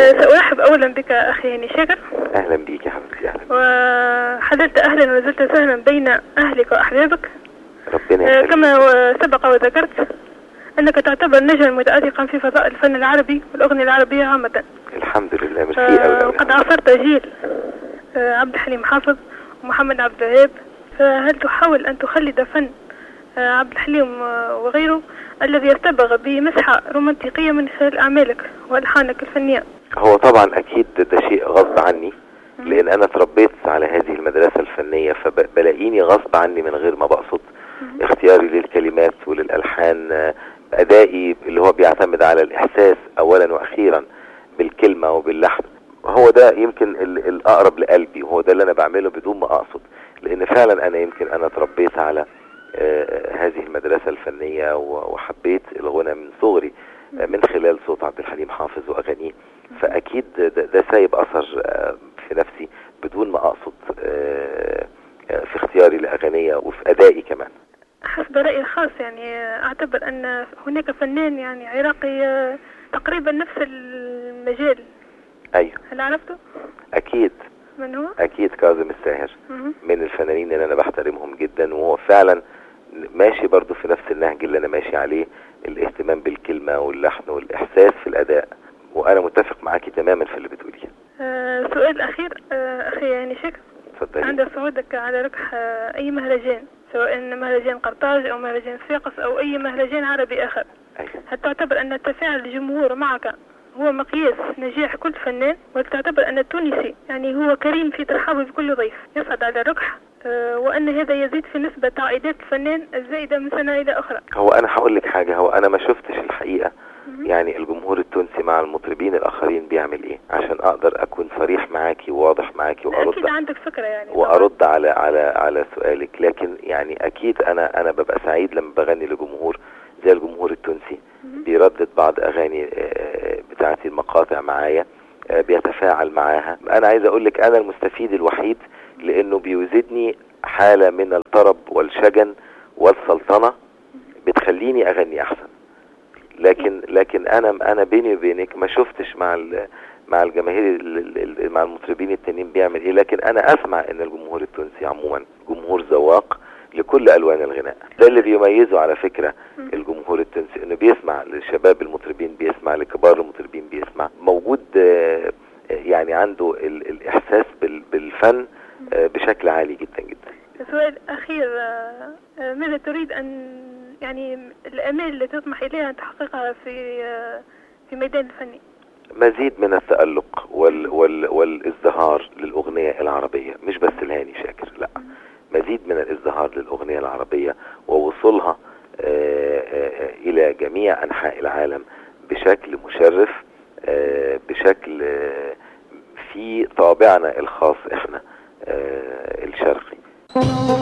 آه، سأرحب أولا بك أخي هاني شاكر اهلا بيك يا حبيبتي اهلا وحدثت أهلا وزلت سهلا بين أهلك وأحبابك ربنا آه، يخليك كما سبق وذكرت أنك تعتبر نجما متألقا في فضاء الفن العربي والأغنية العربية عامة الحمد لله ميرسي آه، قوي وقد عاصرت جيل آه، عبد الحليم حافظ ومحمد عبد الوهاب فهل تحاول أن تخلد فن آه، عبد الحليم آه، وغيره الذي يرتبغ بمسحة رومانتيقية من خلال أعمالك وألحانك الفنية هو طبعا اكيد ده شيء غصب عني لان انا اتربيت على هذه المدرسة الفنية فبلاقيني غصب عني من غير ما بقصد اختياري للكلمات وللالحان آه، ادائي اللي هو بيعتمد على الاحساس اولا واخيرا بالكلمة وباللحن هو ده يمكن ال- الاقرب لقلبي وهو ده اللي انا بعمله بدون ما اقصد لان فعلا انا يمكن انا اتربيت على آه، هذه المدرسة الفنية و- وحبيت الغنى من صغري آه، من خلال صوت عبد الحليم حافظ واغانيه فاكيد ده, ده سايب اثر آه، في نفسي بدون ما اقصد آه، آه، في اختياري لاغانيه وفي ادائي كمان حسب رأيي الخاص يعني أعتبر أن هناك فنان يعني عراقي آه، تقريبا نفس المجال ايوه هل عرفته؟ اكيد من هو؟ اكيد كاظم الساهر مهم. من الفنانين اللي انا بحترمهم جدا وهو فعلا ماشي برضو في نفس النهج اللي انا ماشي عليه الاهتمام بالكلمة واللحن والاحساس في الاداء وانا متفق معاكي تماما في اللي بتقوليه آه، سؤال أخير آه، أخي يعني شكر اتفضلي عند صعودك على ركح آه، أي مهرجان سواء مهرجان قرطاج أو مهرجان صفاقس أو أي مهرجان عربي آخر أيوة. هل تعتبر أن تفاعل الجمهور معك هو مقياس نجاح كل فنان وهل تعتبر أن التونسي يعني هو كريم في ترحابه بكل ضيف يصعد على الركح آه، وأن هذا يزيد في نسبة عائدات الفنان الزائدة من سنة إلى أخرى هو انا هقول لك حاجة هو انا ما شفتش الحقيقة يعني الجمهور التونسي مع المطربين الاخرين بيعمل ايه عشان اقدر اكون صريح معاكي وواضح معاكي وارد أكيد عندك فكرة يعني وارد على على على سؤالك لكن يعني اكيد انا انا ببقى سعيد لما بغني لجمهور زي الجمهور التونسي بيردد بعض اغاني آه، بتاعتي المقاطع معايا آه، بيتفاعل معاها انا عايز اقول لك انا المستفيد الوحيد لانه بيوزدني حالة من الطرب والشجن والسلطنة بتخليني اغني احسن لكن لكن انا انا بيني وبينك ما شفتش مع ال مع الجماهير ال- ال- ال- مع المطربين التانيين بيعمل ايه لكن انا اسمع ان الجمهور التونسي عموما جمهور ذواق لكل الوان الغناء ده اللي بيميزه على فكرة الجمهور التونسي انه بيسمع للشباب المطربين بيسمع لكبار المطربين بيسمع موجود آه، يعني عنده ال- الاحساس بال- بالفن آه، بشكل عالي جدا جدا سؤال أخير آه، آه، ماذا تريد أن يعني الأمال التي تطمح إليها أن تحققها في آه، في ميدان الفني مزيد من التألق وال وال والازدهار للأغنية العربية مش بس الهاني شاكر لا مزيد من الازدهار للأغنية العربية ووصولها آه، آه، إلى جميع أنحاء العالم بشكل مشرف آه، بشكل آه، في طابعنا الخاص احنا آه، الشرقي